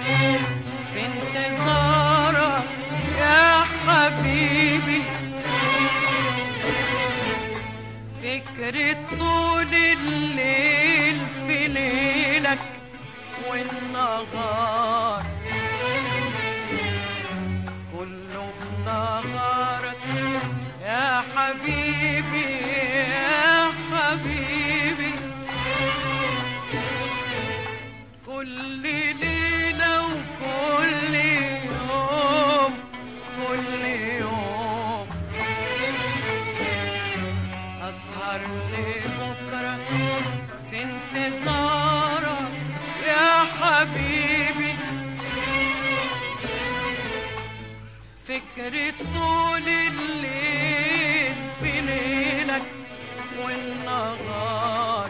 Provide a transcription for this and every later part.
في انتظارك يا حبيبي فكرة طول الليل في ليلك والنهار كله في نهارك يا حبيبي يا حبيبي كل ليلة وكل يوم كل يوم أسهر لبكرة في انتظارك يا حبيبي فكرة طول الليل في ليلك والنهار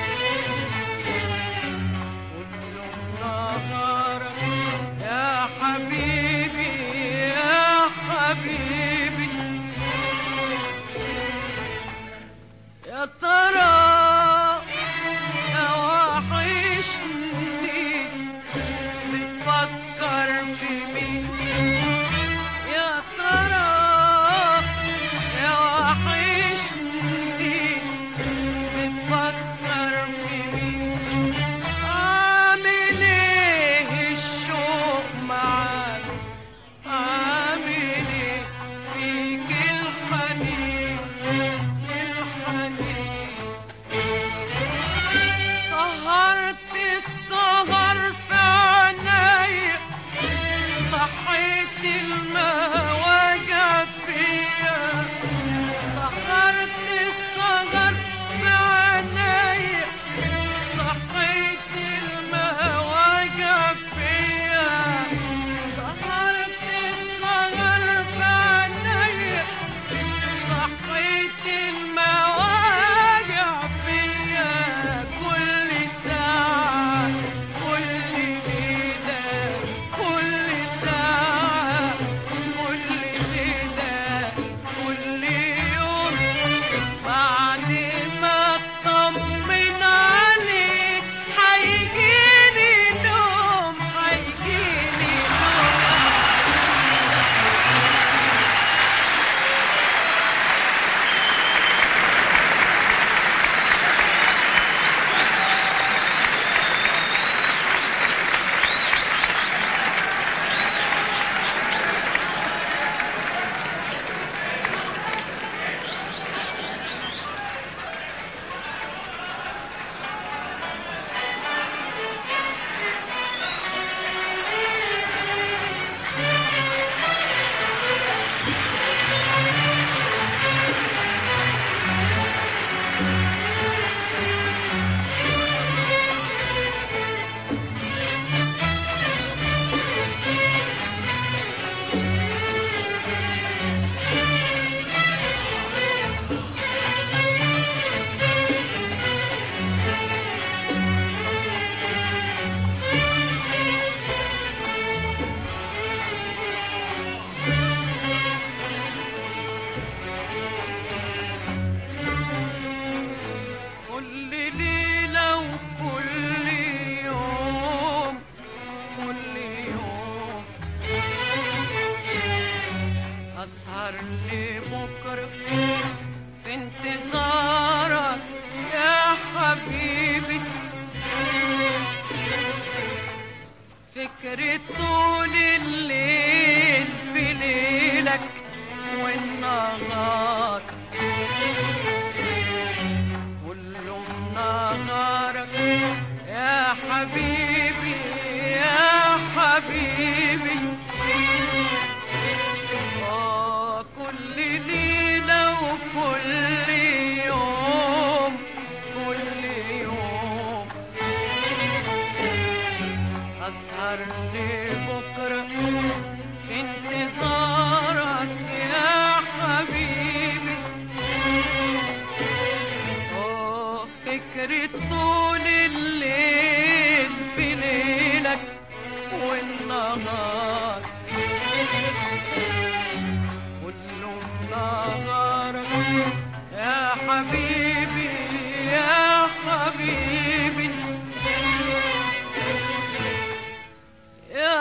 كله في نهارك يا حبيبي يا حبيبي يا ترى يا وحشني بتفكر في مين يا ترى يا وحشني بتفكر في مين عامل ايه الشوق معاك عامل ايه فيك الحنين الحنين سهرت السهر في عينيا صحيت المواجع فيا سهرت السهر في عينيا صحيت المواجع فيا سهرت السهر في عينيا صحيت المواجع فيا كل ساعة كل ليلة كل ساعة كل ليلة كل يوم بعد ما اطمن عليك هيجيلي نوم هيجيلي نوم كل ليلة وكل يوم كل يوم أسهر لبكرة في انتظارك يا حبيبي فكرة طول الليل في ليلك والنهار كله في نهارك يا حبيبي يا حبيبي آه كل ليلة وكل يوم كل يوم أسهر لبكرة في انتظارك يا حبيبي آه فكرة طول الليل في ليلك والنهار كله في نهارك يا حبيبي يا حبيبي يا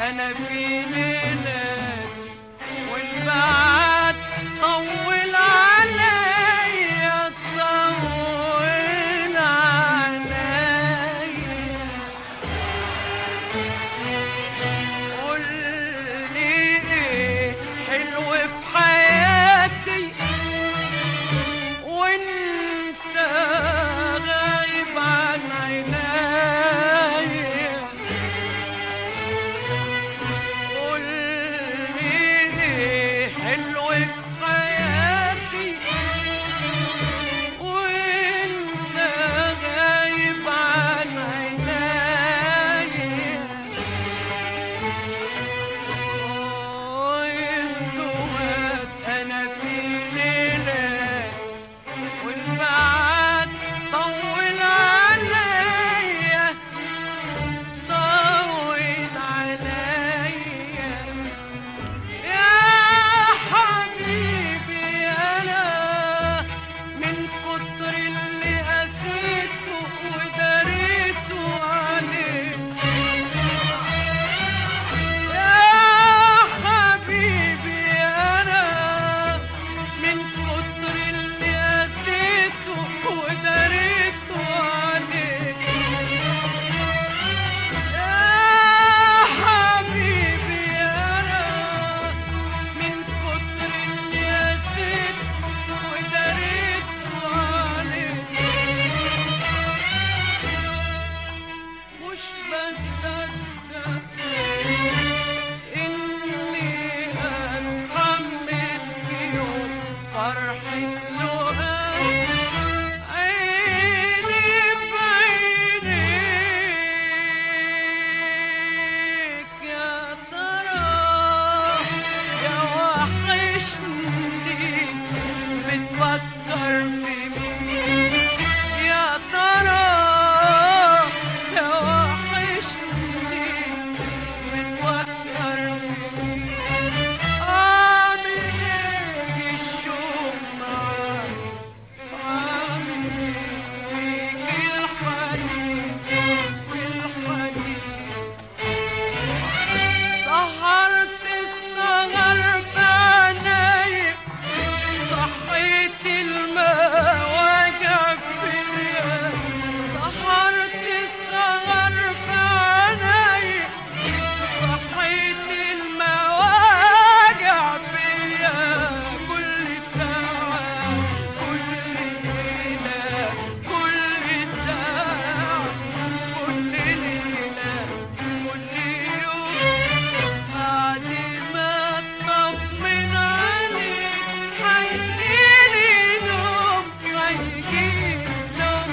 انا في ليلاتي والبعد طول عليا طول عليا قولي ايه حلو في حياتي وانت غايب عن عينيا قولي ايه حلو في حياتي وانت غايب عن عينيا السواد انا في ليلات والبعد طول عليا طول عليا يا حبيبي انا من كتر اللي قسيته وداريته عليك يا حبيبي أنا من كتر اللي قسيته وداريته عليك يا حبيبي أنا من كتر اللي قسيته وداريته عليك مش بصدق إني أتحمل في يوم فرحة لقاء عيني بعينيك يا ترى يا وحشني بتفكر في مين يا ترى يا وحشني بتفكر في مين عامل ايه الشوق معاك عامل ايه فيك الحنين الحنين سهرت السهر في عينيك صحيت المواجع فيا سهرت السهر في عينيك صحيت المواجع فيا كل ساعة كل ليلة كل ساعة كل ليلة كل يوم بعد ما اطمن عليك هيجيلي نوم هيجيلي نوم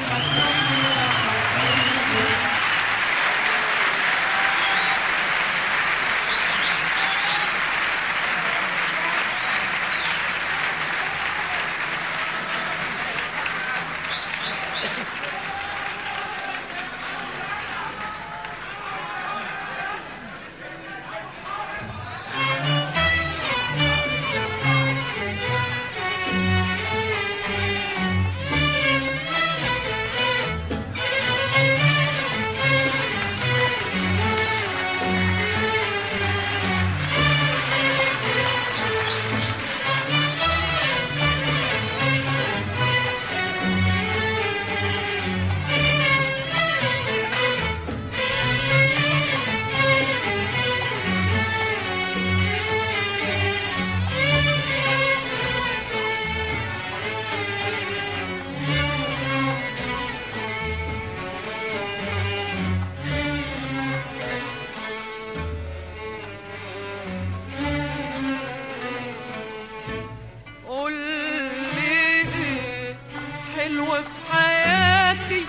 قولي ايه حلو في حياتي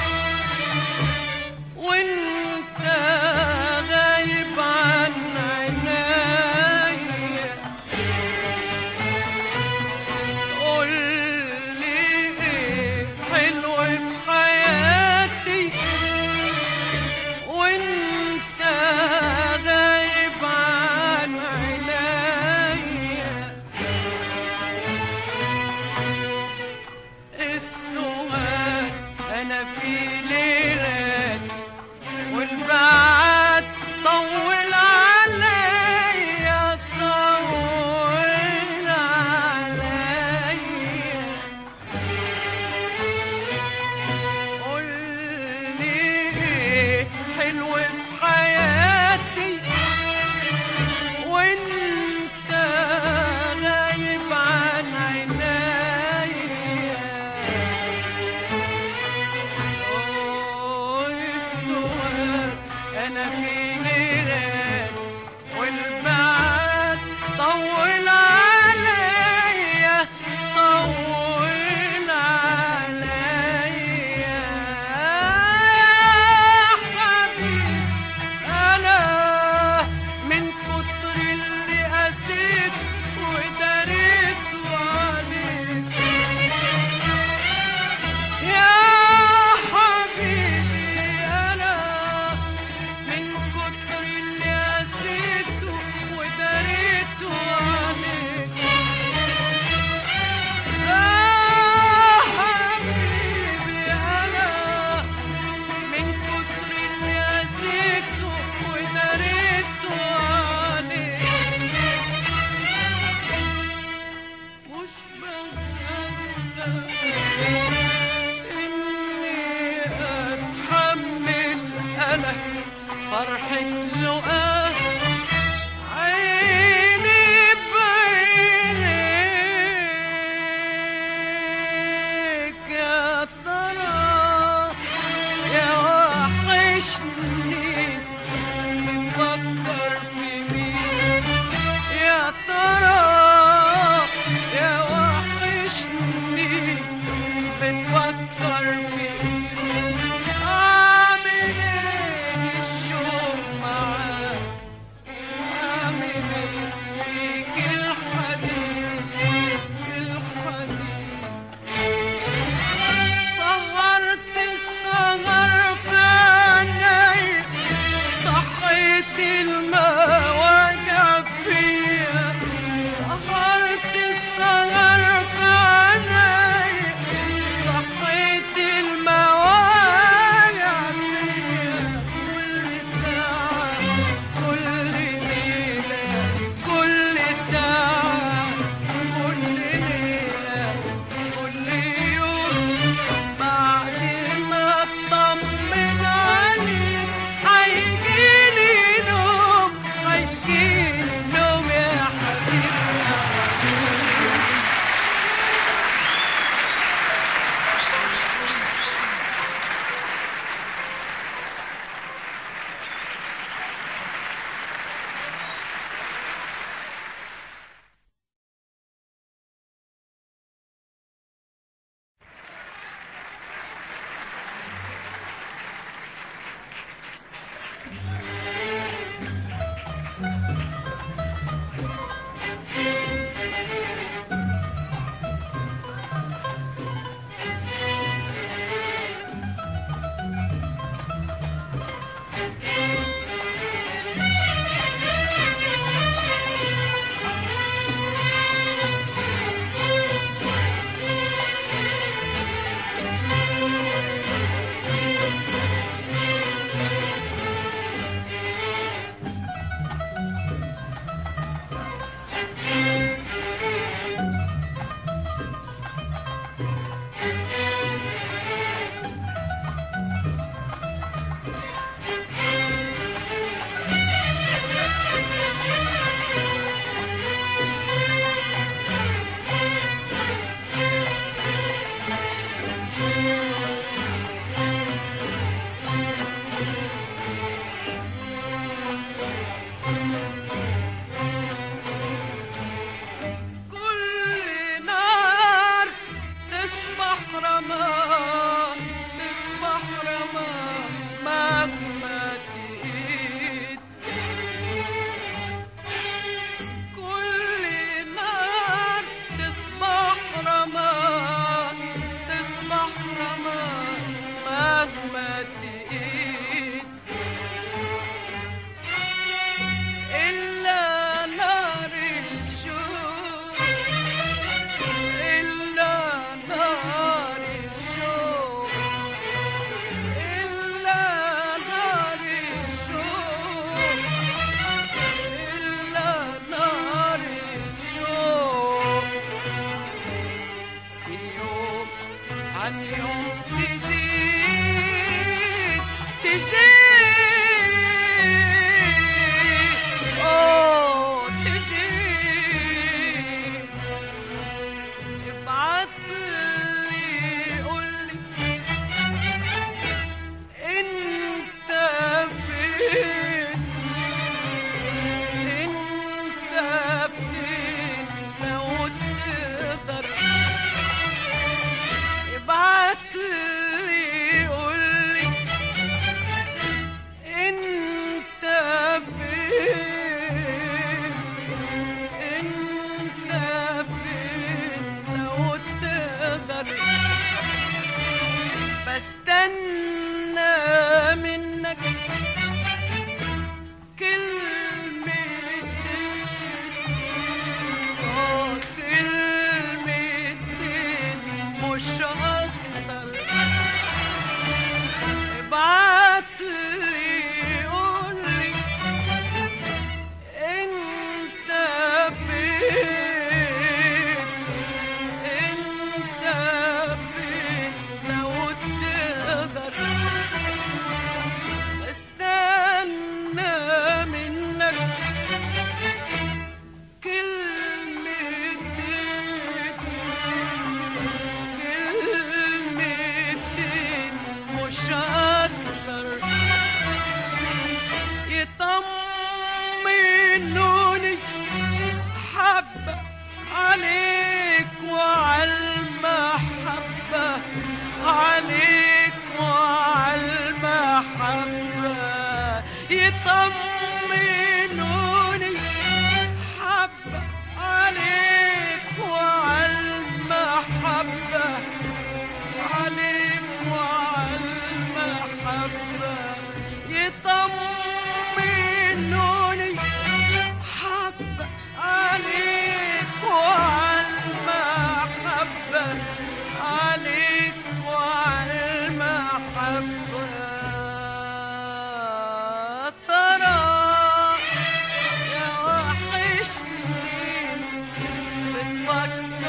وانت غايب عن عينيا قولي ايه حلو في حياتي وانت غايب عن عينيا السؤال انا بصدق إني أتحمل أنا فرحة لقاه عيني بعينيك يا ترى يا وحشني بتفكر في مين يا ترى يا وحشني بتفكر في مين عامل ايه الشوق معاك عامل ايه فيك الحديد الحديد سهرت السهر في عيني صحيت المواجع فيا سهرت السهر في عيني صحيت المواجع فيا كل ساعة كل ليلة كل ساعة كل ليلة كل يوم بعد ما اطمن عليك هيجيلي نوم هيجيلي نوم يا حبيبي كل نار تصبح رماد تصبح رماد مهما تقيد كل نار تصبح رماد تصبح رماد مهما تقيد إلا نار الشوق إلا نار الشوق إلا نار الشوق إلا نار الشوق في يوم عن يوم تزيد تزيد أوه تزيد ابعت لي قول لي انت فين انت فين لو تقدر ابعت لي قول لي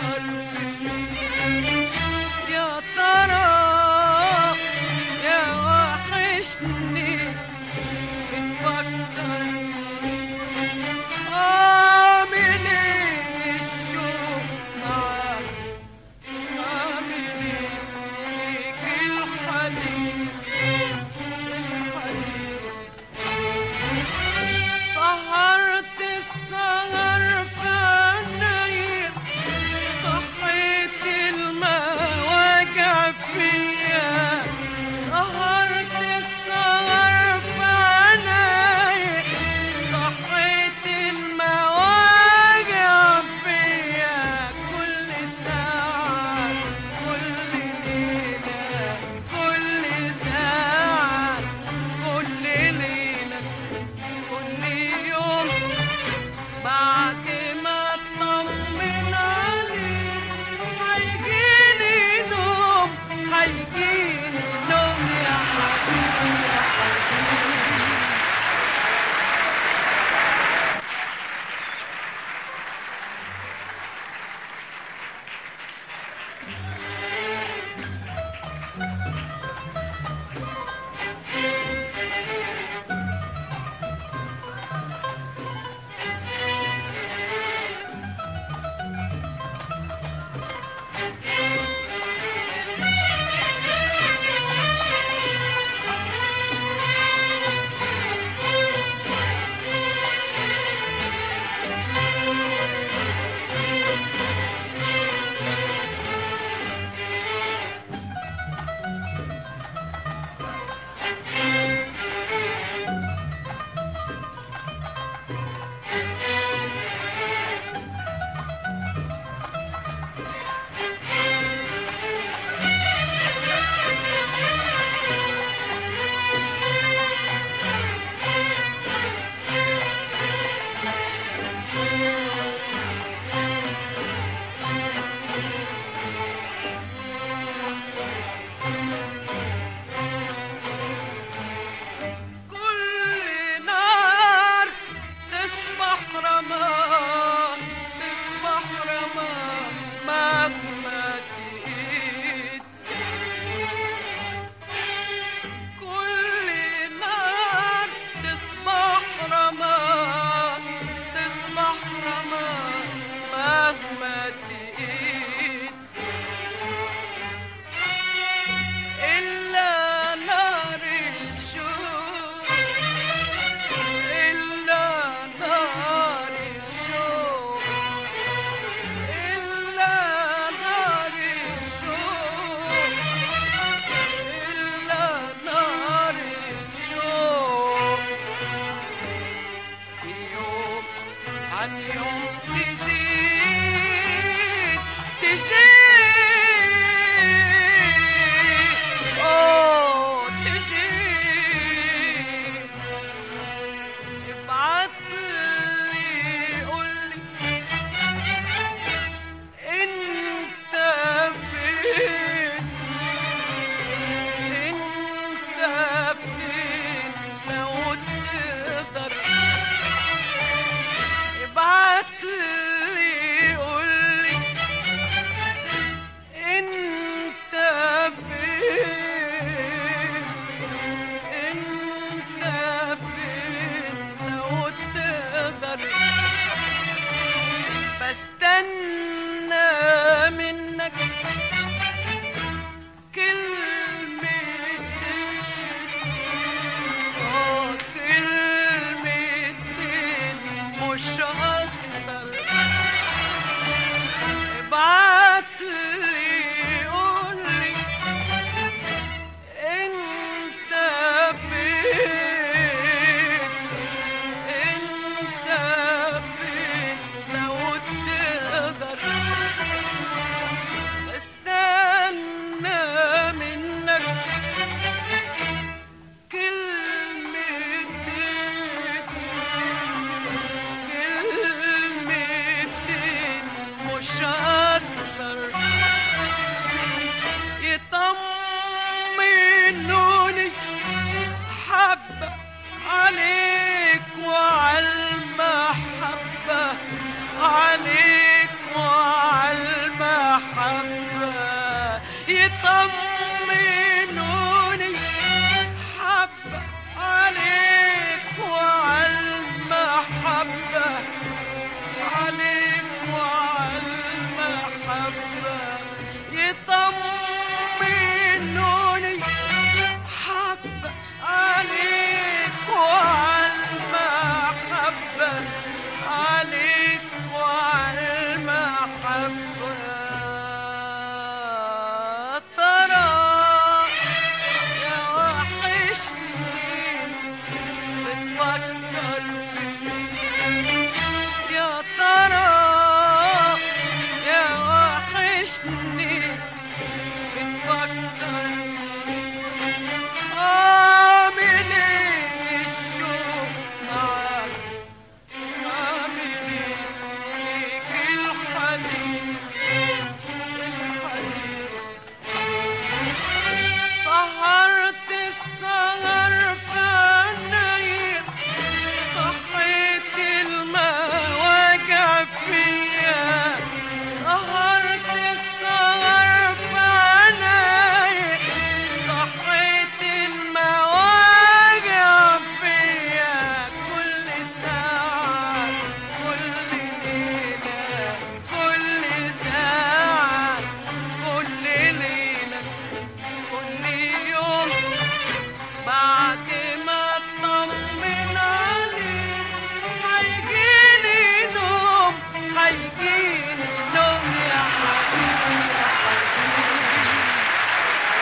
فيني يا ترى يا وحشني بتفكر عامل ايه الشوق معاك عامل ايه فيك الحنين الحنين سهرت السهر في عينيا صحيت محبة يطمنوني حبة عليك وعلى المحبة عليك وعلى المحبة ترى يا وحشني بتفكر فيني يا ترى يا وحشني بتفكر عامل ايه الشوق معاك عامل ايه فيك الحنين الحنين سهرت السهر في عينيا صحيت المواجع فيا سهرت السهر في عينيا صحيت المواجع فيا كل ساعة كل ليلة كل ساعة كل ليلة كل يوم بعد ما اطمن عليك هيجيني نوم هيجيني نوم يا حبيبي يا حبيبي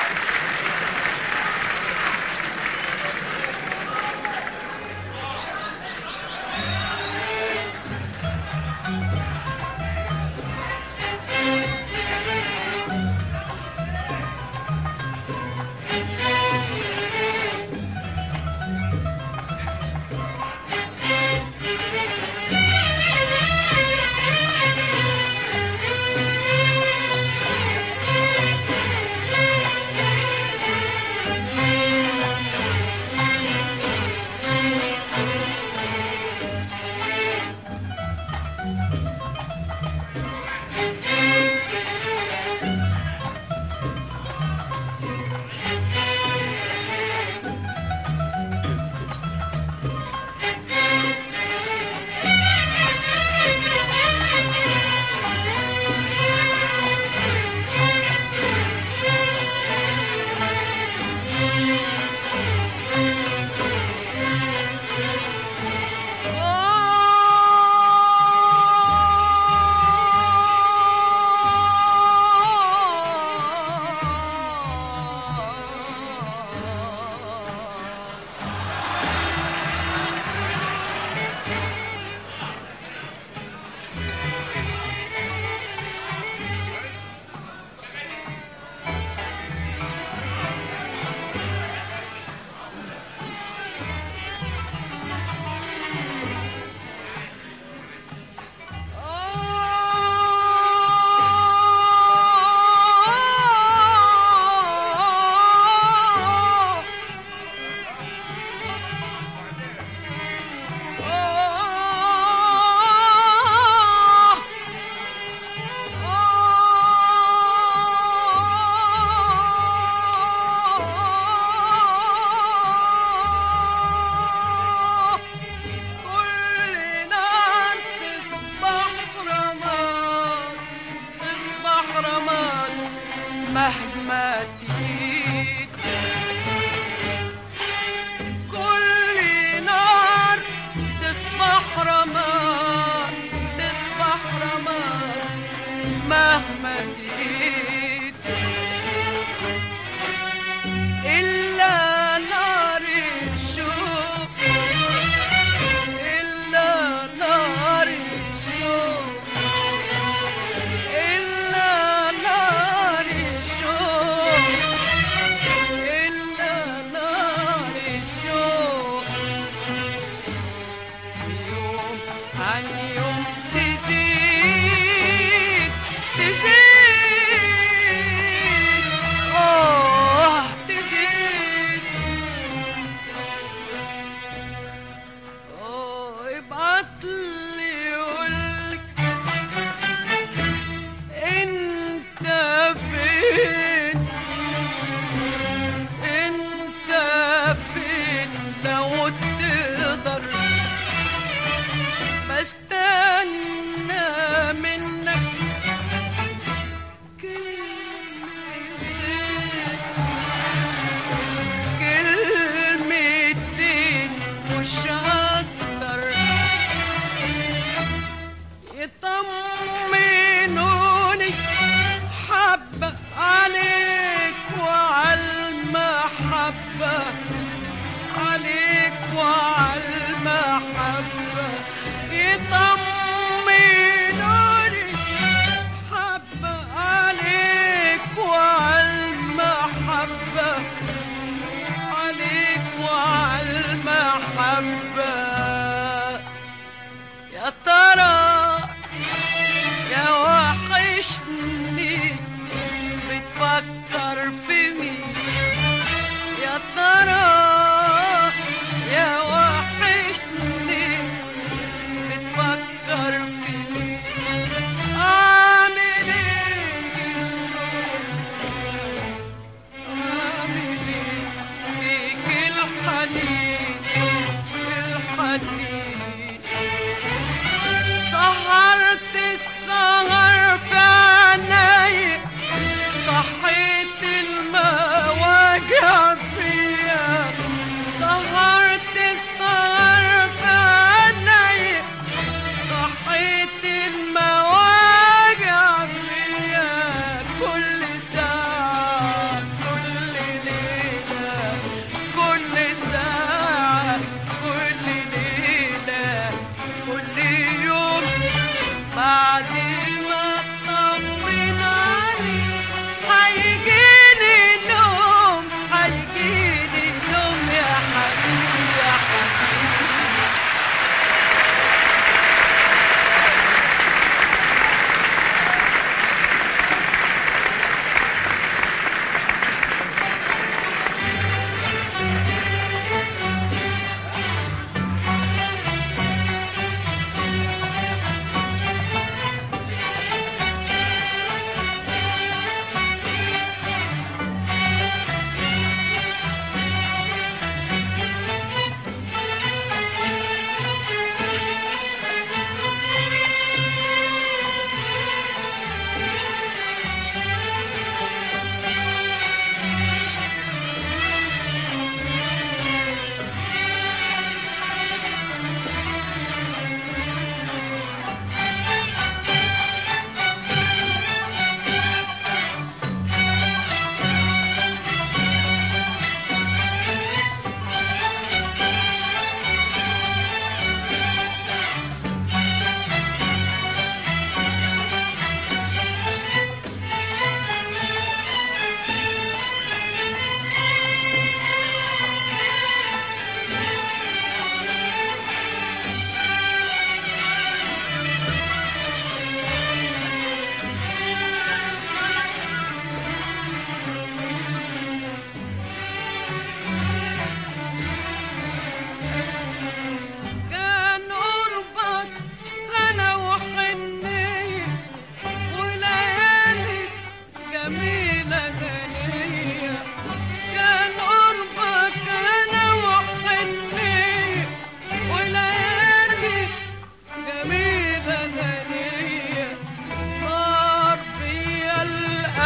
كل نار تصبح رماد تصبح رماد مهما تجيك كل نار تصبح رماد تصبح رماد مهما تجيك إلا نار الشوق إلا نار الشوق إلا نار الشوق إلا نار الشوق يوم عن يوم تزيد تزيد آه تزيد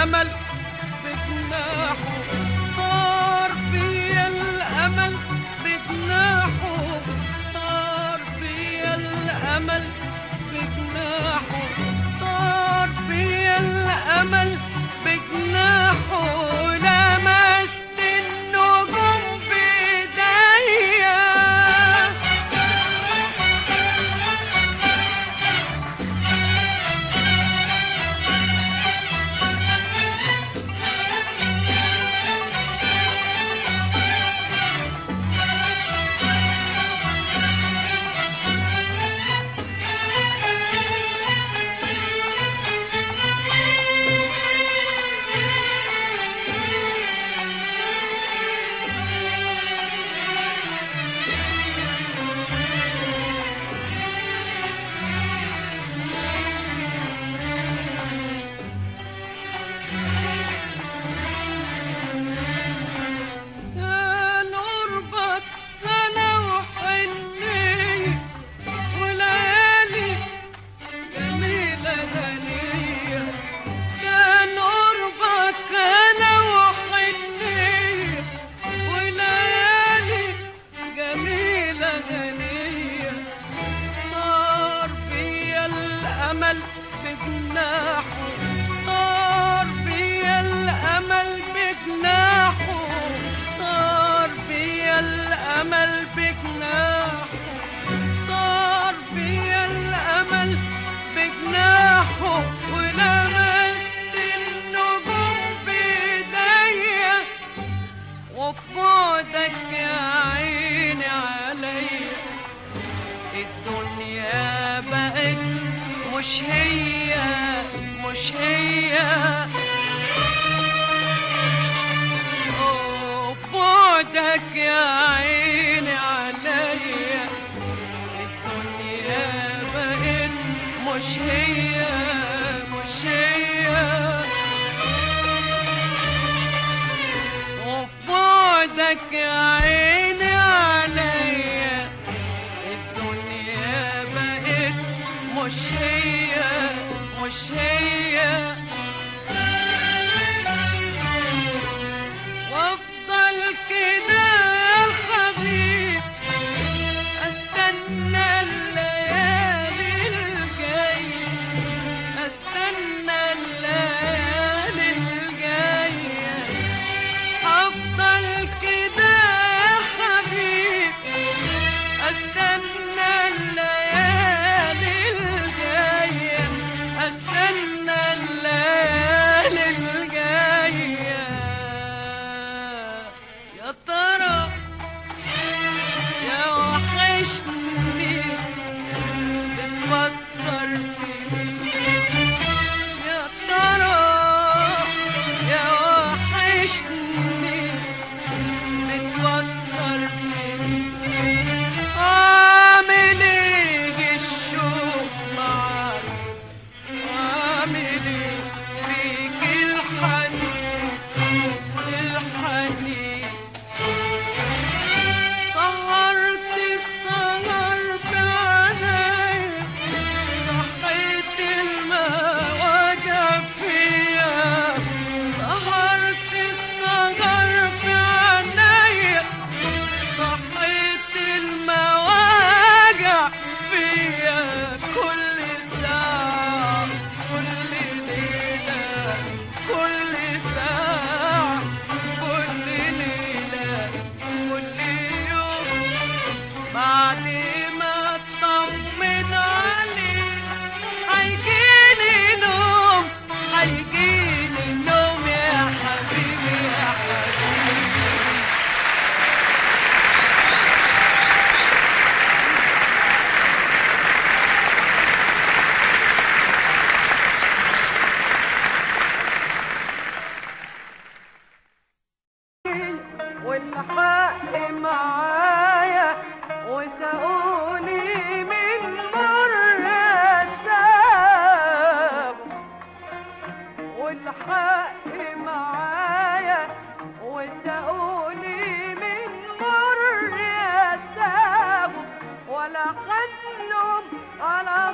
الأمل بجناحه طار بيا الأمل بجناحه طار بيا الأمل بجناحه طار بيا الأمل بجناحه لمست النجوم بإيديا كان قربك انا وحني وليالي جميلة غنية كان قربك انا وحني وليالي جميلة غنية طار بيا الأمل بجناحه طار بيا الأمل بجناحه طار بيا الأمل بجناحه طار بيا الأمل بجناحه ولمست النجوم بإيديا وفي بعدك يا عيني عليا الدنيا بقت مش هي مش هي أوه، بعدك يا عيني عليا الدنيا بقت مش هي مش هي وفي بعدك يا عيني عليا الدنيا بقت مش هي مش هي وافضل كده يا حبيب استنى الليالي الجايه استنى الليالي الجايه افضل كده يا حبيب استنى الليالي الجايه استنى الليالي الجايه يا ترى يا وحشني بتفكر فيني يا ترى يا وحشني بتفكر فيني عامل ايه الشوق معاك عامل ايه فيك الحنين الحنين سهرت السهر في عينيا صحيت المواجع فيا سهرت السهر في عينيا صحيت المواجع فيا كل ساعة كل ليلة كل ساعة كل ليلة كل يوم بعد ما اطمن عليك هيجيني نوم هيجيني نوم يا حبيبي يا حبيبي والحق معايا وسقوني من مر الساب والحق معايا وسقوني من مر الساب ولا خلهم على